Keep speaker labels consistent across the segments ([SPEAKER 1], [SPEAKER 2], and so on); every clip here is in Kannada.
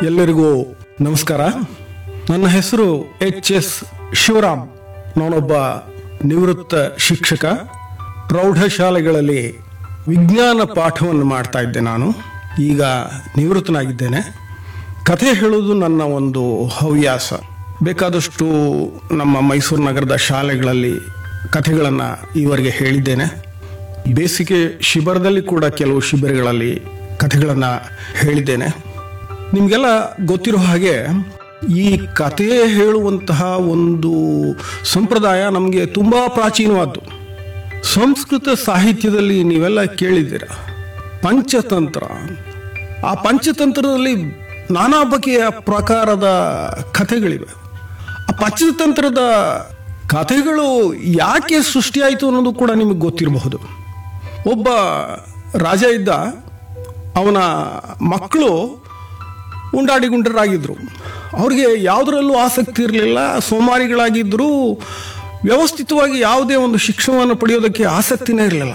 [SPEAKER 1] ಎಲ್ಲರಿಗೂ ನಮಸ್ಕಾರ ನನ್ನ ಹೆಸರು ಎಚ್ ಎಸ್ ಶಿವರಾಮ್ ನಾನೊಬ್ಬ ನಿವೃತ್ತ ಶಿಕ್ಷಕ ಪ್ರೌಢಶಾಲೆಗಳಲ್ಲಿ ವಿಜ್ಞಾನ ಪಾಠವನ್ನು ಮಾಡ್ತಾ ಇದ್ದೆ ನಾನು ಈಗ ನಿವೃತ್ತನಾಗಿದ್ದೇನೆ ಕಥೆ ಹೇಳುವುದು ನನ್ನ ಒಂದು ಹವ್ಯಾಸ ಬೇಕಾದಷ್ಟು ನಮ್ಮ ಮೈಸೂರು ನಗರದ ಶಾಲೆಗಳಲ್ಲಿ ಕಥೆಗಳನ್ನು ಈವರೆಗೆ ಹೇಳಿದ್ದೇನೆ ಬೇಸಿಗೆ ಶಿಬಿರದಲ್ಲಿ ಕೂಡ ಕೆಲವು ಶಿಬಿರಗಳಲ್ಲಿ ಕಥೆಗಳನ್ನು ಹೇಳಿದ್ದೇನೆ ನಿಮಗೆಲ್ಲ ಗೊತ್ತಿರೋ ಹಾಗೆ ಈ ಕಥೆ ಹೇಳುವಂತಹ ಒಂದು ಸಂಪ್ರದಾಯ ನಮಗೆ ತುಂಬ ಪ್ರಾಚೀನವಾದ್ದು ಸಂಸ್ಕೃತ ಸಾಹಿತ್ಯದಲ್ಲಿ ನೀವೆಲ್ಲ ಕೇಳಿದ್ದೀರ ಪಂಚತಂತ್ರ ಆ ಪಂಚತಂತ್ರದಲ್ಲಿ ನಾನಾ ಬಗೆಯ ಪ್ರಕಾರದ ಕಥೆಗಳಿವೆ ಆ ಪಂಚತಂತ್ರದ ಕಥೆಗಳು ಯಾಕೆ ಸೃಷ್ಟಿಯಾಯಿತು ಅನ್ನೋದು ಕೂಡ ನಿಮಗೆ ಗೊತ್ತಿರಬಹುದು ಒಬ್ಬ ರಾಜ ಇದ್ದ ಅವನ ಮಕ್ಕಳು ಉಂಡಾಡಿ ಗುಂಡರಾಗಿದ್ದರು ಅವ್ರಿಗೆ ಯಾವುದರಲ್ಲೂ ಆಸಕ್ತಿ ಇರಲಿಲ್ಲ ಸೋಮಾರಿಗಳಾಗಿದ್ದರು ವ್ಯವಸ್ಥಿತವಾಗಿ ಯಾವುದೇ ಒಂದು ಶಿಕ್ಷಣವನ್ನು ಪಡೆಯೋದಕ್ಕೆ ಆಸಕ್ತಿನೇ ಇರಲಿಲ್ಲ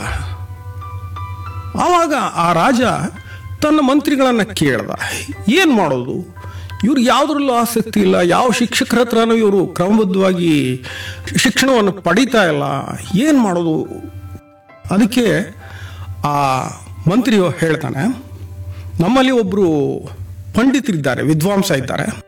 [SPEAKER 1] ಆವಾಗ ಆ ರಾಜ ತನ್ನ ಮಂತ್ರಿಗಳನ್ನು ಕೇಳ್ದ ಏನು ಮಾಡೋದು ಇವ್ರಿಗೆ ಯಾವುದರಲ್ಲೂ ಆಸಕ್ತಿ ಇಲ್ಲ ಯಾವ ಶಿಕ್ಷಕರ ಹತ್ರನೂ ಇವರು ಕ್ರಮಬದ್ಧವಾಗಿ ಶಿಕ್ಷಣವನ್ನು ಪಡೀತಾ ಇಲ್ಲ ಏನು ಮಾಡೋದು ಅದಕ್ಕೆ ಆ ಮಂತ್ರಿಯು ಹೇಳ್ತಾನೆ ನಮ್ಮಲ್ಲಿ ಒಬ್ಬರು ಪಂಡಿತರಿದ್ದಾರೆ ವಿದ್ವಾಂಸ ಇದ್ದಾರೆ